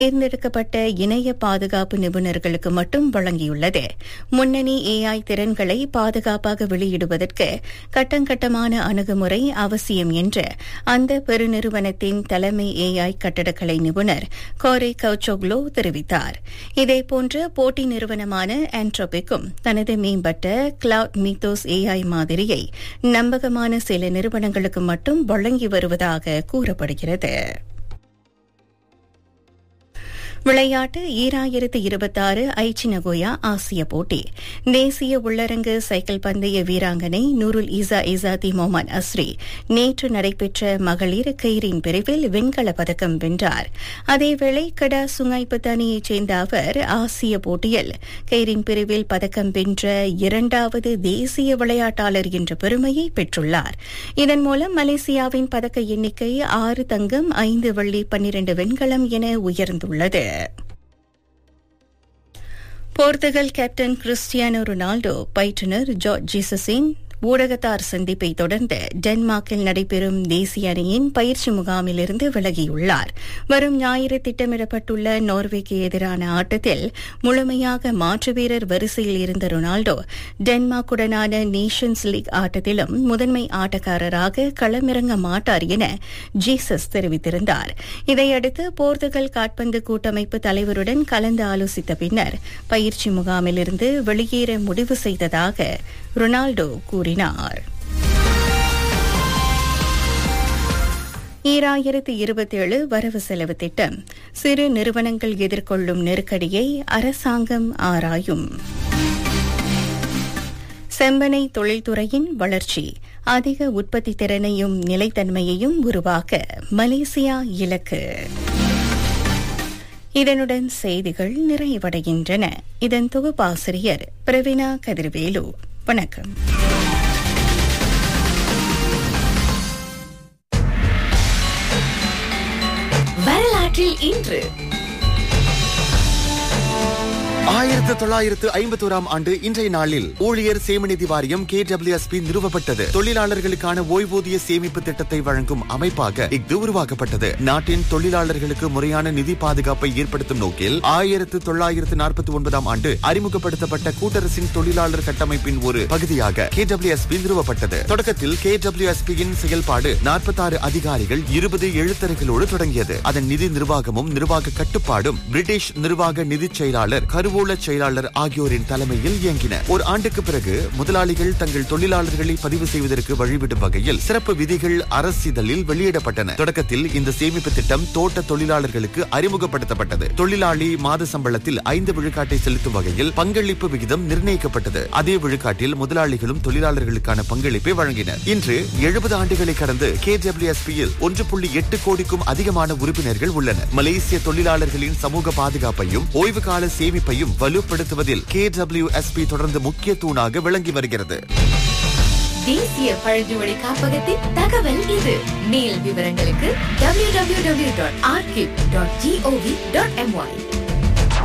தேர்ந்தெடுக்கப்பட்ட இணைய பாதுகாப்பு நிபுணர்களுக்கு மட்டும் வழங்கியுள்ளது முன்னணி ஏஐ திறன்களை பாதுகாப்பாக வெளியிடுவதற்கு கட்டங்கட்டமான அணுகுமுறை அவசியம் என்று அந்த பெருநிறுவனத்தின் தலைமை ஏஐ கட்டடக்கலை நிபுணர் கோரே கவுச்சோக்லோ தெரிவித்தார் இதேபோன்று போட்டி நிறுவனமான ஆண்ட்ரோபிக்கும் தனது மேம்பட்ட கிளவுட் மீத்தோஸ் ஏஐ மாதிரியை நம்பகமான சில நிறுவனங்களுக்கு மட்டும் வழங்கி வருவதாக கூறப்படுகிறது விளையாட்டு ஈராயிரத்து இருபத்தாறு ஐச்சி நகோயா ஆசிய போட்டி தேசிய உள்ளரங்கு சைக்கிள் பந்தய வீராங்கனை நூருல் ஈசா இசாதி மொஹமத் அஸ்ரி நேற்று நடைபெற்ற மகளிர் கயிறின் பிரிவில் வெண்கலப் பதக்கம் வென்றார் அதேவேளை கடா சுங்காய்பத் அணியைச் சேர்ந்த அவர் ஆசிய போட்டியில் கயிறின் பிரிவில் பதக்கம் வென்ற இரண்டாவது தேசிய விளையாட்டாளர் என்ற பெருமையை பெற்றுள்ளார் இதன் மூலம் மலேசியாவின் பதக்க எண்ணிக்கை ஆறு தங்கம் ஐந்து வெள்ளி பன்னிரண்டு வெண்கலம் என உயர்ந்துள்ளது போர்த்துகல் கேப்டன் கிறிஸ்டியானோ ரொனால்டோ பயிற்றுநர் ஜார்ஜ் ஜீசஸின் ஊடகத்தார் சந்திப்பை தொடர்ந்து டென்மார்க்கில் நடைபெறும் தேசிய அணியின் பயிற்சி முகாமிலிருந்து விலகியுள்ளார் வரும் ஞாயிறு திட்டமிடப்பட்டுள்ள நார்வேக்கு எதிரான ஆட்டத்தில் முழுமையாக மாற்று வீரர் வரிசையில் இருந்த ரொனால்டோ டென்மார்க்குடனான நேஷன்ஸ் லீக் ஆட்டத்திலும் முதன்மை ஆட்டக்காரராக களமிறங்க மாட்டார் என ஜீசஸ் தெரிவித்திருந்தார் இதையடுத்து போர்த்துகல் காட்பந்து கூட்டமைப்பு தலைவருடன் கலந்து ஆலோசித்த பின்னர் பயிற்சி முகாமிலிருந்து வெளியேற முடிவு செய்ததாக ரொனால்டோ கூறினார் ஈராயிரத்து இருபத்தேழு வரவு செலவு திட்டம் சிறு நிறுவனங்கள் எதிர்கொள்ளும் நெருக்கடியை அரசாங்கம் ஆராயும் செம்பனை தொழில்துறையின் வளர்ச்சி அதிக உற்பத்தி திறனையும் நிலைத்தன்மையையும் உருவாக்க மலேசியா இலக்கு இதனுடன் செய்திகள் நிறைவடைகின்றன இதன் தொகுப்பாசிரியர் பிரவீனா கதிர்வேலு வணக்கம் வரலாற்றில் இன்று ஆயிரத்து தொள்ளாயிரத்து ஐம்பத்தோராம் ஆண்டு இன்றைய நாளில் ஊழியர் சேமநிதி வாரியம் கே நிறுவப்பட்டது தொழிலாளர்களுக்கான ஓய்வூதிய சேமிப்பு திட்டத்தை வழங்கும் அமைப்பாக இஃது உருவாக்கப்பட்டது நாட்டின் தொழிலாளர்களுக்கு முறையான நிதி பாதுகாப்பை ஏற்படுத்தும் நோக்கில் ஆயிரத்து தொள்ளாயிரத்து நாற்பத்தி ஒன்பதாம் ஆண்டு அறிமுகப்படுத்தப்பட்ட கூட்டரசின் தொழிலாளர் கட்டமைப்பின் ஒரு பகுதியாக கே நிறுவப்பட்டது தொடக்கத்தில் கே யின் செயல்பாடு நாற்பத்தாறு அதிகாரிகள் இருபது எழுத்தர்களோடு தொடங்கியது அதன் நிதி நிர்வாகமும் நிர்வாக கட்டுப்பாடும் பிரிட்டிஷ் நிர்வாக நிதி செயலாளர் கருவூல செயலாளர் ஆகியோரின் தலைமையில் இயங்கின ஒரு ஆண்டுக்கு பிறகு முதலாளிகள் தங்கள் தொழிலாளர்களை பதிவு செய்வதற்கு வழிவிடும் வகையில் சிறப்பு விதிகள் அரசிதழில் வெளியிடப்பட்டன தொடக்கத்தில் இந்த சேமிப்பு திட்டம் தோட்ட தொழிலாளர்களுக்கு அறிமுகப்படுத்தப்பட்டது தொழிலாளி மாத சம்பளத்தில் ஐந்து விழுக்காட்டை செலுத்தும் வகையில் பங்களிப்பு விகிதம் நிர்ணயிக்கப்பட்டது அதே விழுக்காட்டில் முதலாளிகளும் தொழிலாளர்களுக்கான பங்களிப்பை வழங்கினர் இன்று எழுபது ஆண்டுகளை கடந்து கே யில் ஒன்று புள்ளி எட்டு கோடிக்கும் அதிகமான உறுப்பினர்கள் உள்ளனர் மலேசிய தொழிலாளர்களின் சமூக பாதுகாப்பையும் ஓய்வு கால சேமிப்பையும் வலுப்படுத்துவதில் கே தொடர்ந்து முக்கிய தூணாக விளங்கி வருகிறது தேசிய பழங்குடி காப்பகத்தின் தகவல் இது மேல் விவரங்களுக்கு www.archive.gov.my